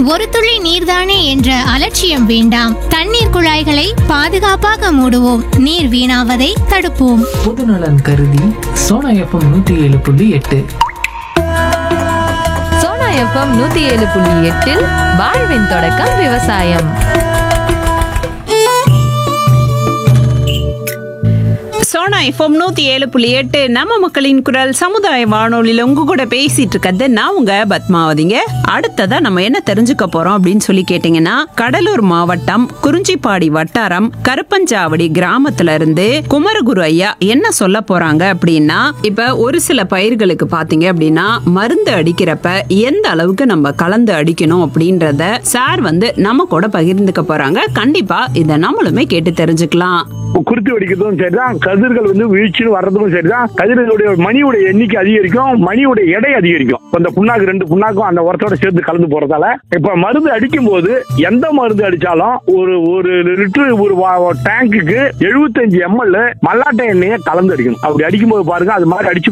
ஒரு துளி நீர்தானே என்ற அலட்சியம் வேண்டாம் தண்ணீர் குழாய்களை பாதுகாப்பாக மூடுவோம் நீர் வீணாவதை தடுப்போம் பொதுநலன் கருதி சோனா எஃப்எம் நூத்தி ஏழு புள்ளி எட்டு சோனா எஃப்எம் நூத்தி ஏழு புள்ளி எட்டில் வாழ்வின் தொடக்கம் விவசாயம் சோனா எஃப்எம் நூத்தி ஏழு புள்ளி எட்டு நம்ம மக்களின் குரல் சமுதாய வானொலியில உங்க கூட பேசிட்டு இருக்கிறது நான் உங்க பத்மாவதிங்க அடுத்ததா நம்ம என்ன தெரிஞ்சுக்க போறோம் அப்படின்னு சொல்லி கேட்டீங்கன்னா கடலூர் மாவட்டம் குறிஞ்சிப்பாடி வட்டாரம் கருப்பஞ்சாவடி கிராமத்துல இருந்து குமரகுரு ஐயா என்ன சொல்ல போறாங்க அப்படின்னா இப்ப ஒரு சில பயிர்களுக்கு பாத்தீங்க அப்படின்னா மருந்து அடிக்கிறப்ப எந்த அளவுக்கு நம்ம கலந்து அடிக்கணும் அப்படின்றத சார் வந்து நம்ம கூட பகிர்ந்துக்க போறாங்க கண்டிப்பா இதை நம்மளுமே கேட்டு தெரிஞ்சுக்கலாம் குருத்து வெடிக்கிறதும் சரிதான் கதிர்கள் வந்து வீழ்ச்சின்னு வர்றதும் சரிதான் கதிர்களுடைய மணியுடைய எண்ணிக்கை அதிகரிக்கும் மணியுடைய எடை அதிகரிக்கும் இப்ப இந்த புண்ணாக்கு ரெண்டு புண்ணாக்கும் அந்த உரத்தோட சேர்த்து கலந்து போறதால இப்ப மருந்து அடிக்கும் போது எந்த மருந்து அடிச்சாலும் ஒரு ஒரு லிட்டர் ஒரு டேங்குக்கு 75 எம்எல் மல்லாட்டை எண்ணெயை கலந்து அடிக்கணும் அப்படி அடிக்கும்போது பாருங்க அது மாதிரி அடிச்சு